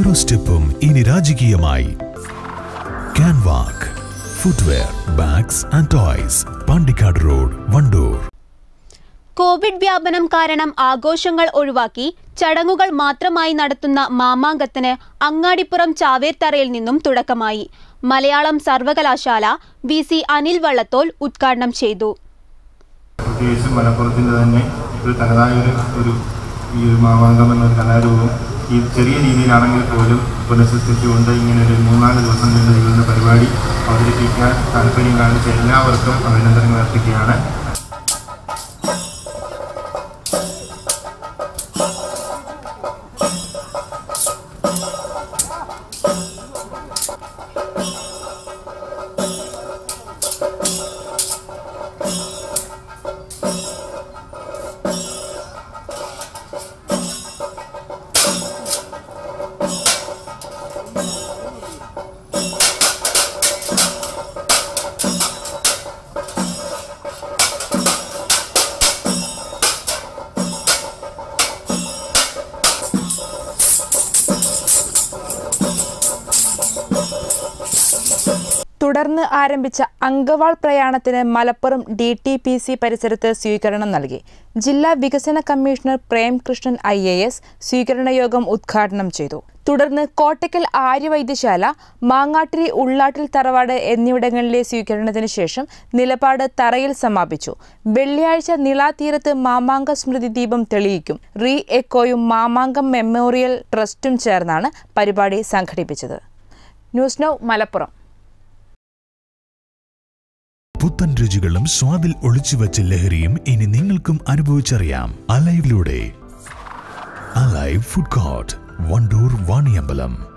ഓരോ സ്റ്റെപ്പും ഇനി രാജകീയമായി Canwalk footwear bags and toys Pandikkad road Wandoor Covid വ്യാപനം കാരണം ആഘോഷങ്ങൾ ഒഴിവാക്കി ചടങ്ങുകൾ മാത്രമായി നടത്തുന്ന മാമാങ്കത്തിന് അങ്ങാടിപ്പുറം ചാവേർത്തറയിൽ നിന്നും തുടക്കമായി മലയാളം സർവകലാശാല വി സി അനിൽ വള്ളത്തോൾ ഉദ്ഘാടനം ചെയ്തു പ്രത്യേകിച്ചും മലപ്പുറത്തിൻ്റെ തന്നെ ഒരു തനതായ ഒരു ഒരു ഈ ഒരു മാമാങ്കം എന്നൊരു കലാരൂപം ഈ ചെറിയ രീതിയിലാണെങ്കിൽ പോലും പുനഃസൃഷ്ടിച്ചുകൊണ്ട് ഇങ്ങനെ ഒരു മൂന്നാല് ദിവസം നീണ്ടു നിൽക്കുന്ന പരിപാടി അവതരിപ്പിക്കാൻ താല്പര്യം കാണിച്ച എല്ലാവർക്കും അഭിനന്ദനങ്ങൾ അർപ്പിക്കുകയാണ് തുടർന്ന് ആരംഭിച്ച അങ്കവാൾ പ്രയാണത്തിന് Malappuram D T P C പരിസരത്ത് സ്വീകരണം നൽകി ജില്ലാ വികസന commissioner Premkrishnan I A S സ്വീകരണ യോഗം ഉദ്ഘാടനം ചെയ്തു തുടർന്ന് കോട്ടയ്ക്കൽ ആര്യവൈദ്യശാല മാങ്ങാട്ടിരി ഉള്ളാട്ടിൽ തറവാട് എന്നിവിടങ്ങളിലെ സ്വീകരണത്തിന് ശേഷം നിലപാട് തറയിൽ സമാപിച്ചു വെള്ളിയാഴ്ച നിളാതീരത്ത് മാമാങ്ക സ്മൃതി ദീപം തെളിയിക്കും റീ എക്കോയും മാമാങ്കം മെമ്മോറിയൽ ട്രസ്റ്റും ചേർന്നാണ് പരിപാടി സംഘടിപ്പിച്ചത് ന്യൂസ് നൗ മലപ്പുറം പുത്തൻ രുചികളും സ്വാദിൽ ഒളിച്ചുവെച്ച ലഹരിയും ഇനി നിങ്ങൾക്കും അനുഭവിച്ചറിയാം അലൈവിലൂടെ alive food court Wandoor Vaniyambalam